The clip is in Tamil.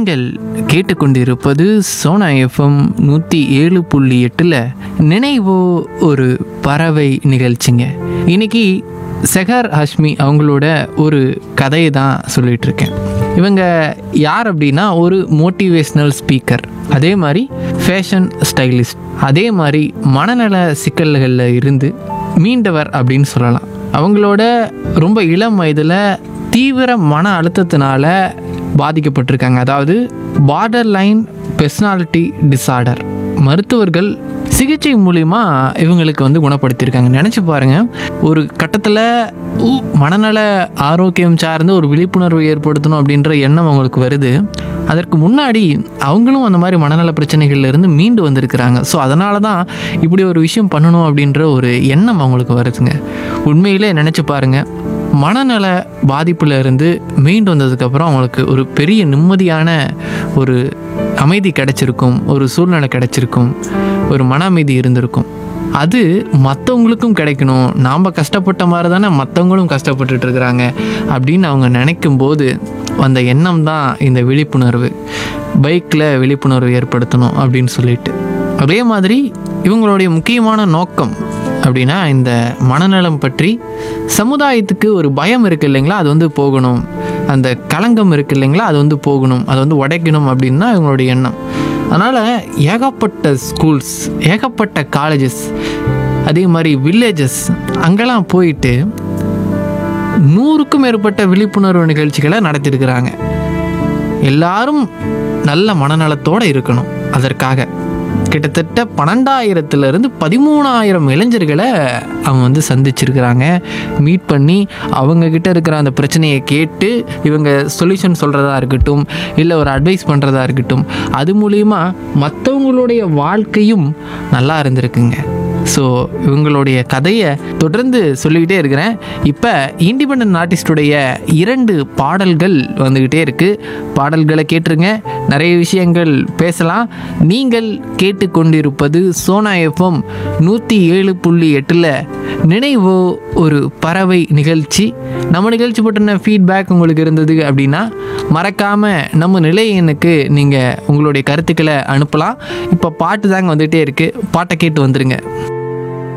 நீங்கள் கேட்டுக்கொண்டிருப்பது சோனா எஃப்எம் நூற்றி ஏழு புள்ளி எட்டில் நினைவோ ஒரு பறவை நிகழ்ச்சிங்க இன்னைக்கு செஹர் ஹஷ்மி அவங்களோட ஒரு கதையை தான் சொல்லிட்டு இருக்கேன் இவங்க யார் அப்படின்னா ஒரு மோட்டிவேஷ்னல் ஸ்பீக்கர் அதே மாதிரி ஃபேஷன் ஸ்டைலிஸ்ட் அதே மாதிரி மனநல சிக்கல்களில் இருந்து மீண்டவர் அப்படின்னு சொல்லலாம் அவங்களோட ரொம்ப இளம் வயதில் தீவிர மன அழுத்தத்தினால பாதிக்கப்பட்டிருக்காங்க அதாவது பார்டர் லைன் பெர்சனாலிட்டி டிஸார்டர் மருத்துவர்கள் சிகிச்சை மூலிமா இவங்களுக்கு வந்து குணப்படுத்தியிருக்காங்க நினச்சி பாருங்க ஒரு கட்டத்தில் மனநல ஆரோக்கியம் சார்ந்து ஒரு விழிப்புணர்வு ஏற்படுத்தணும் அப்படின்ற எண்ணம் அவங்களுக்கு வருது அதற்கு முன்னாடி அவங்களும் அந்த மாதிரி மனநல பிரச்சனைகள்ல இருந்து மீண்டு வந்திருக்கிறாங்க ஸோ அதனால தான் இப்படி ஒரு விஷயம் பண்ணணும் அப்படின்ற ஒரு எண்ணம் அவங்களுக்கு வருதுங்க உண்மையிலே நினச்சி பாருங்க மனநல பாதிப்புல இருந்து மீண்டு வந்ததுக்கப்புறம் அவங்களுக்கு ஒரு பெரிய நிம்மதியான ஒரு அமைதி கிடைச்சிருக்கும் ஒரு சூழ்நிலை கிடைச்சிருக்கும் ஒரு மன அமைதி இருந்திருக்கும் அது மற்றவங்களுக்கும் கிடைக்கணும் நாம் கஷ்டப்பட்ட மாதிரி தானே மற்றவங்களும் கஷ்டப்பட்டுட்டு இருக்கிறாங்க அப்படின்னு அவங்க நினைக்கும் போது அந்த எண்ணம் தான் இந்த விழிப்புணர்வு பைக்கில் விழிப்புணர்வு ஏற்படுத்தணும் அப்படின்னு சொல்லிட்டு அதே மாதிரி இவங்களுடைய முக்கியமான நோக்கம் அப்படின்னா இந்த மனநலம் பற்றி சமுதாயத்துக்கு ஒரு பயம் இருக்கு இல்லைங்களா அது வந்து போகணும் அந்த களங்கம் இருக்கு இல்லைங்களா அது வந்து போகணும் அதை வந்து உடைக்கணும் அப்படின்னு தான் இவங்களுடைய எண்ணம் அதனால் ஏகப்பட்ட ஸ்கூல்ஸ் ஏகப்பட்ட காலேஜஸ் அதே மாதிரி வில்லேஜஸ் அங்கெல்லாம் போயிட்டு நூறுக்கும் மேற்பட்ட விழிப்புணர்வு நிகழ்ச்சிகளை நடத்தியிருக்கிறாங்க எல்லாரும் நல்ல மனநலத்தோடு இருக்கணும் அதற்காக கிட்டத்தட்ட பன்னெண்டாயிரத்துலேருந்து பதிமூணாயிரம் இளைஞர்களை அவங்க வந்து சந்திச்சிருக்கிறாங்க மீட் பண்ணி அவங்கக்கிட்ட இருக்கிற அந்த பிரச்சனையை கேட்டு இவங்க சொல்யூஷன் சொல்கிறதா இருக்கட்டும் இல்லை ஒரு அட்வைஸ் பண்ணுறதா இருக்கட்டும் அது மூலிமா மற்றவங்களுடைய வாழ்க்கையும் நல்லா இருந்திருக்குங்க ஸோ இவங்களுடைய கதையை தொடர்ந்து சொல்லிக்கிட்டே இருக்கிறேன் இப்போ இண்டிபெண்ட் ஆர்டிஸ்டுடைய இரண்டு பாடல்கள் வந்துக்கிட்டே இருக்குது பாடல்களை கேட்டுருங்க நிறைய விஷயங்கள் பேசலாம் நீங்கள் கேட்டுக்கொண்டிருப்பது சோனா எஃப்எம் நூற்றி ஏழு புள்ளி எட்டில் நினைவோ ஒரு பறவை நிகழ்ச்சி நம்ம நிகழ்ச்சி பற்றின ஃபீட்பேக் உங்களுக்கு இருந்தது அப்படின்னா மறக்காமல் நம்ம நிலையனுக்கு நீங்கள் உங்களுடைய கருத்துக்களை அனுப்பலாம் இப்போ பாட்டு தாங்க வந்துகிட்டே இருக்குது பாட்டை கேட்டு வந்துடுங்க